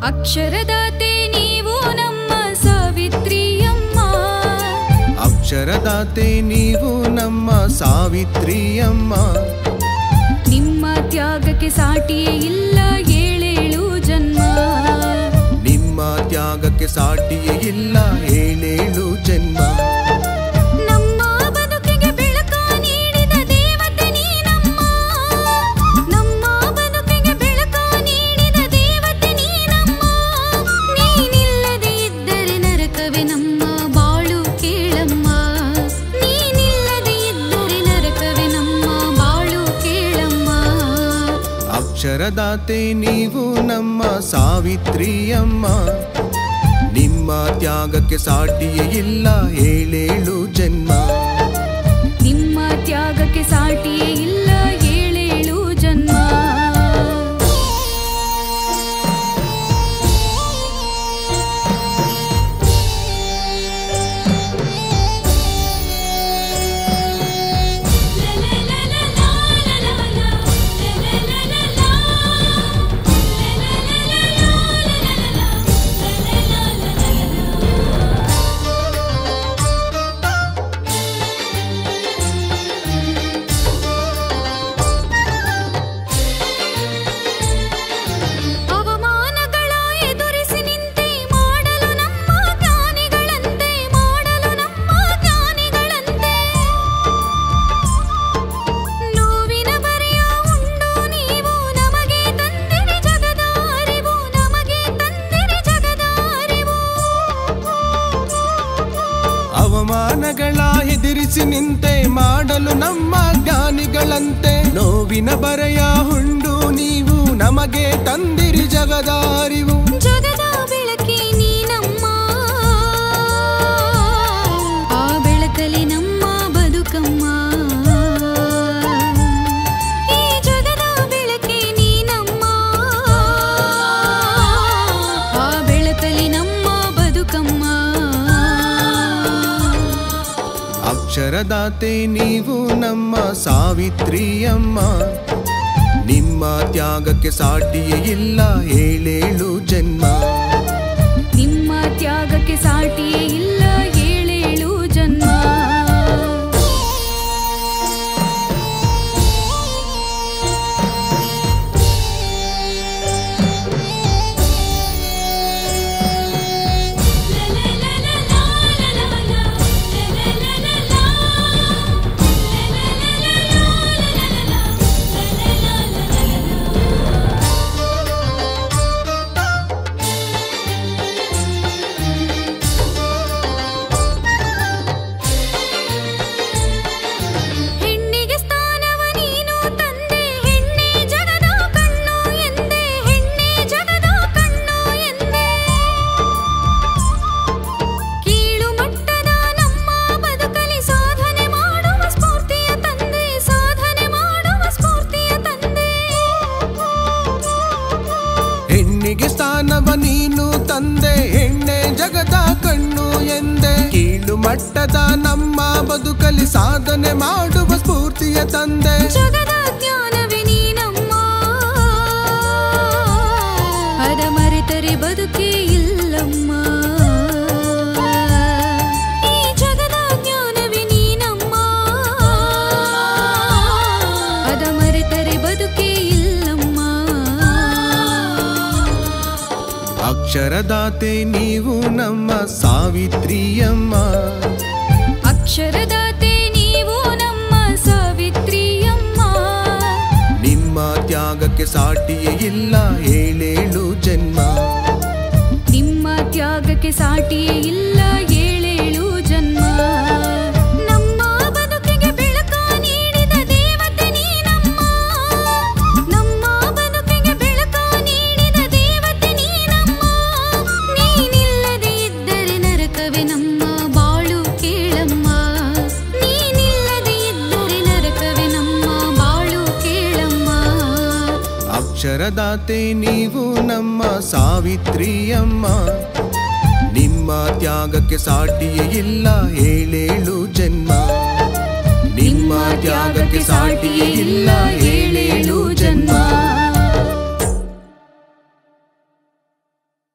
ಅಕ್ಷರದಾತೆ ನೀವು ನಮ್ಮ ಸಾವಿತ್ರಿಯಮ್ಮ ಅಕ್ಷರದಾತೆ ನೀವು ನಮ್ಮ ಸಾವಿತ್ರಿಯಮ್ಮ ನಿಮ್ಮ ತ್ಯಾಗಕ್ಕೆ ಸಾಟಿಯೇ ಇಲ್ಲ ಏಳೇಳು ಜನ್ಮ ನಿಮ್ಮ ತ್ಯಾಗಕ್ಕೆ ಸಾಟಿಯೇ ಇಲ್ಲ ಏಳೇಳು ಜನ್ಮ ನಮ್ಮ ಬದುಕಿಗೆ ಬೆಳಕ ನೀಡಿದ ದೇವತೆ ನೀನಮ್ಮ ನಮ್ಮ ಬದುಕಿಗೆ ಬೆಳಕ ನೀಡಿದ ದೇವತೆ ನೀನಮ್ಮ ನೀನಿಲ್ಲದೆ ಇದ್ದರೆ ನರಕವೇ ನಮ್ಮ ಬಾಳು ಕೇಳಮ್ಮ ನೀನಿಲ್ಲದೆ ಇದ್ದರೆ ನರಕವೇ ನಮ್ಮ ಬಾಳು ಕೇಳಮ್ಮ ಅಕ್ಷರದಾತೆ ನೀವು ನಮ್ಮ ಸಾವಿತ್ರಿಯಮ್ಮ ನಿಮ್ಮ ತ್ಯಾಗಕ್ಕೆ ಸಾಟಿಯೇ ಇಲ್ಲ ಏಳೇಳು ಜನ್ಮ ನಿಮ್ಮ ತ್ಯಾಗಕ್ಕೆ ಸಾಟಿಯೇ ಇಲ್ಲ ಏಳೇಳು ಜನ್ಮ ಅವಮಾನಗಳ ಎದುರಿಸಿ ನಿಂತೆ ಮಾಡಲು ನಮ್ಮ ಜ್ಞಾನಿಗಳಂತೆ ಮಾಡಲು ನಮ್ಮ ಜ್ಞಾನಿಗಳಂತೆ ನೋವಿನ ಬರೆಯ ಉಂಡು ನೀವು ನಮಗೆ ತಂದಿರಿ ಜಗದ ಅರಿವು ನಮಗೆ ತಂದಿರಿ ಜಗದ ಅರಿವು ಅವಮಾನಗಳ ಎದುರಿಸಿ ನಿಂತೆ ಮಾಡಲು ನಮ್ಮ ಜ್ಞಾನಿಗಳಂತೆ ನೋವಿನ ಬರೆಯ ಹುಂಡು ನೀವು ನಮಗೆ ತಂದಿರಿ ಜಗದ ಅರಿವು ಜಗದ ಬೆಳಕಿ ನೀನಮ್ಮ ಆ ಬೆಳಕಲಿ ನಮ್ಮ ಬದುಕಮ್ಮ ಈ ಜಗದ ಬೆಳಕಿ ನೀನಮ್ಮ ಆ ಬೆಳಕಲಿ ನಮ್ಮ ಬದುಕಮ್ಮ ಅಕ್ಷರದಾತೆ ನೀವು ನಮ್ಮ ಸಾವಿತ್ರಿಯಮ್ಮ ನಿಮ್ಮ ತ್ಯಾಗಕ್ಕೆ ಸಾಟಿಯೇ ಇಲ್ಲ ಏಳೇಳು ಜನ್ಮ ನಿಮ್ಮ ತ್ಯಾಗಕ್ಕೆ ಸಾಟಿಯೇ ಇಲ್ಲ ಏಳೇಳು ಜನ್ಮ ಹೆಣ್ಣಿಗೆ ಸ್ಥಾನವ ನೀನು ತಂದೆ ಹೆಣ್ಣೆ ಜಗದ ಕಣ್ಣು ಎಂದೆ ಹೆಣ್ಣೆ ಜಗದ ಕಣ್ಣು ಎಂದೆ ಕೀಳು ಮಟ್ಟದ ನಮ್ಮ ಬದುಕಲಿ ಸಾಧನೆ ಮಾಡುವ ಸ್ಫೂರ್ತಿಯ ತಂದೆ ಸಾಧನೆ ಮಾಡುವ ಸ್ಫೂರ್ತಿಯ ತಂದೆ ಹೆಣ್ಣಿಗೆ ಸ್ಥಾನವ ನೀನು ತಂದೆ ಹೆಣ್ಣೆ ಜಗದ ಕಣ್ಣು ಎಂದೆ ಕೀಳು ಮಟ್ಟದ ನಮ್ಮ ಬದುಕಲಿ ಸಾಧನೆ ಮಾಡುವ ಸ್ಫೂರ್ತಿಯ ತಂದೆ ಜಗದ ಜ್ಞಾನವೇ ನೀನಮ್ಮ ಅದ ಮರೆತರೆ ಬದುಕೇ ಇಲ್ಲಮ್ಮ ಈ ಜಗದ ಜ್ಞಾನವೇ ನೀನಮ್ಮ ಅದ ಮರೆತರೆ ಬದುಕೇ ಇಲ್ಲಮ್ಮ ಅಕ್ಷರದಾತೆ ನೀವು ನಮ್ಮ ಸಾವಿತ್ರಿಯಮ್ಮ ಅಕ್ಷರದಾತೆ ನೀವು ನಮ್ಮ ಸಾವಿತ್ರಿಯಮ್ಮ ನಿಮ್ಮ ತ್ಯಾಗಕ್ಕೆ ಸಾಟಿಯೇ ಇಲ್ಲ ಏಳೇಳು ಜನ್ಮ ನಿಮ್ಮ ತ್ಯಾಗಕ್ಕೆ ಸಾಟಿಯೇ ಇಲ್ಲ ಏಳೇಳು ಜನ್ಮ ನಮ್ಮ ಬದುಕಿಗೆ ಬೆಳಕ ನೀಡಿದ ದೇವತೆ ನೀನಮ್ಮ ನಮ್ಮ ಬದುಕಿಗೆ ಬೆಳಕ ನೀಡಿದ ದೇವತೆ ನೀನಮ್ಮ ನೀನಿಲ್ಲದೆ ಇದ್ದರೆ ನರಕವೇ ನಮ್ಮ ಬಾಳು ಕೇಳಮ್ಮ ನೀನಿಲ್ಲದೆ ಇದ್ದರೆ ನರಕವೇ ನಮ್ಮ ಬಾಳು ಕೇಳಮ್ಮ ಅಕ್ಷರದಾತೆ ನೀವು ನಮ್ಮ ಸಾವಿತ್ರಿಯಮ್ಮ ನಿಮ್ಮ ತ್ಯಾಗಕ್ಕೆ ಸಾಟಿಯೇ ಇಲ್ಲ ಏಳೇಳು ಜನ್ಮ ನಿಮ್ಮ ತ್ಯಾಗಕ್ಕೆ ಸಾಟಿಯೇ ಇಲ್ಲ ಏಳು